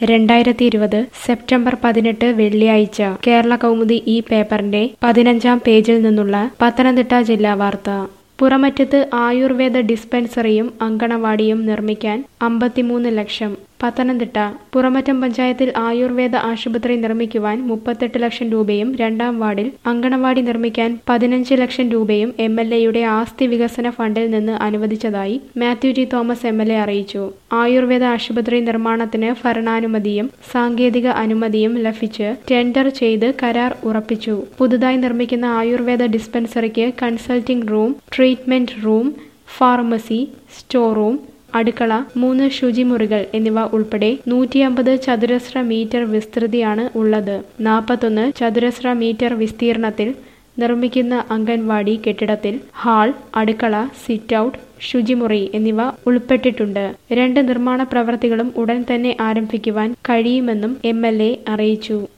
രണ്ടായിരത്തി ഇരുപത് സെപ്റ്റംബർ പതിനെട്ട് വെള്ളിയാഴ്ച കേരള കൗമുദി ഈ പേപ്പറിന്റെ പതിനഞ്ചാം പേജിൽ നിന്നുള്ള പത്തനംതിട്ട ജില്ലാ വാർത്ത പുറമറ്റത്ത് ആയുർവേദ ഡിസ്പെൻസറിയും അങ്കണവാടിയും നിർമ്മിക്കാൻ അമ്പത്തിമൂന്ന് ലക്ഷം പത്തനംതിട്ട പുറമറ്റം പഞ്ചായത്തിൽ ആയുർവേദ ആശുപത്രി നിർമ്മിക്കുവാൻ മുപ്പത്തെട്ട് ലക്ഷം രൂപയും രണ്ടാം വാർഡിൽ അങ്കണവാടി നിർമ്മിക്കാൻ പതിനഞ്ച് ലക്ഷം രൂപയും എം എൽ എയുടെ ആസ്തി വികസന ഫണ്ടിൽ നിന്ന് അനുവദിച്ചതായി Mathew T Thomas M L A അറിയിച്ചു ആയുർവേദ ആശുപത്രി നിർമ്മാണത്തിന് ഭരണാനുമതിയും സാങ്കേതിക അനുമതിയും ലഭിച്ച് ടെൻഡർ ചെയ്ത് കരാർ ഉറപ്പിച്ചു പുതുതായി നിർമ്മിക്കുന്ന ആയുർവേദ ഡിസ്പെൻസറിക്ക് consulting room treatment room pharmacy store room അടുക്കള മൂന്ന് ശുചിമുറികൾ എന്നിവ ഉൾപ്പെടെ നൂറ്റി അമ്പത് ചതുരശ്ര മീറ്റർ വിസ്തൃതിയാണ് ഉള്ളത് നാൽപ്പത്തൊന്ന് ചതുരശ്ര മീറ്റർ വിസ്തീർണത്തിൽ നിർമ്മിക്കുന്ന അംഗൻവാടി കെട്ടിടത്തിൽ ഹാൾ അടുക്കള സിറ്റ് ഔട്ട് ശുചിമുറി എന്നിവ ഉൾപ്പെട്ടിട്ടുണ്ട് രണ്ട് നിർമ്മാണ പ്രവർത്തികളും ഉടൻ തന്നെ ആരംഭിക്കുവാൻ കഴിയുമെന്നും എം അറിയിച്ചു